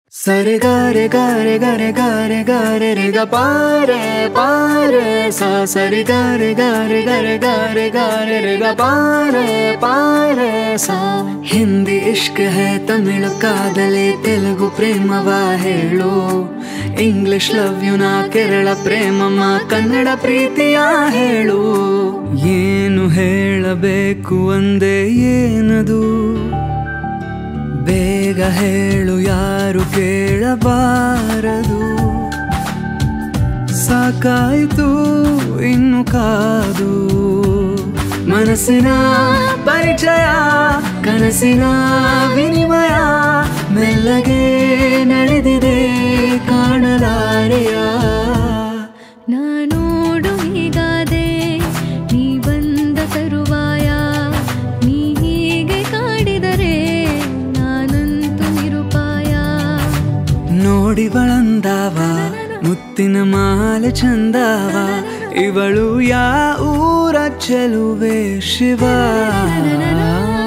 ಸರೆ ಗಾರೆ ಗಾರೆ ಗಾರೆ ಗಾರೆ ಗಾರೆ ರೆ ಗ ಪಾರೆ ಪಾರೆ ಸ ಸರಿ ಗಾರೆ ಗಾರೆ ಗಾರೆ ಗಾರೆ ಗಾರೆ ರೆ ಗ ಪಾರೆ ಪಾರೆ ಸ ಹಿಂದಿ ಇಷ್ಕ್ ಹೈ ತಮಿಳು ಕಾದಲೆ ತೆಲುಗು ಪ್ರೇಮವ ಹೇಳು ಇಂಗ್ಲಿಷ್ ಲವ್ ಯು ನಾ ಕೇರಳ ಪ್ರೇಮಮ್ಮ ಕನ್ನಡ ಪ್ರೀತಿಯ ಹೇಳು ಏನು ಹೇಳಬೇಕು ಒಂದೇ ಏನದು ಬೇಗ ಹೇಳು ಯಾರು ಕೇಳಬಾರದು ಸಾಕಾಯ್ತು ಇನ್ನು ಕಾದು ಮನಸ್ಸಿನ ಪರಿಚಯ ಕನಸಿನ ವಿನಿಮಯ ಮೆಲ್ಲಗೆ ನಡೆದಿದೆ ಕಾಣಲಾರೆಯ ನಾನೋಡು ಹೀಗಾದೆ ನೀ ಬಂದ ತರುವಾಯ ನೀ ಹೀಗೆ ಕಾಡಿದರೆ ನಾನಂತೂ ನಿರುಪಾಯ ನೋಡಿ ಬಳಂದಾವ ಮುತ್ತಿನ ಮಾಲೆ ಚಂದಾವ ಇವಳು ಯಾ ಊರ ಚೆಲುವೆ ಶಿವ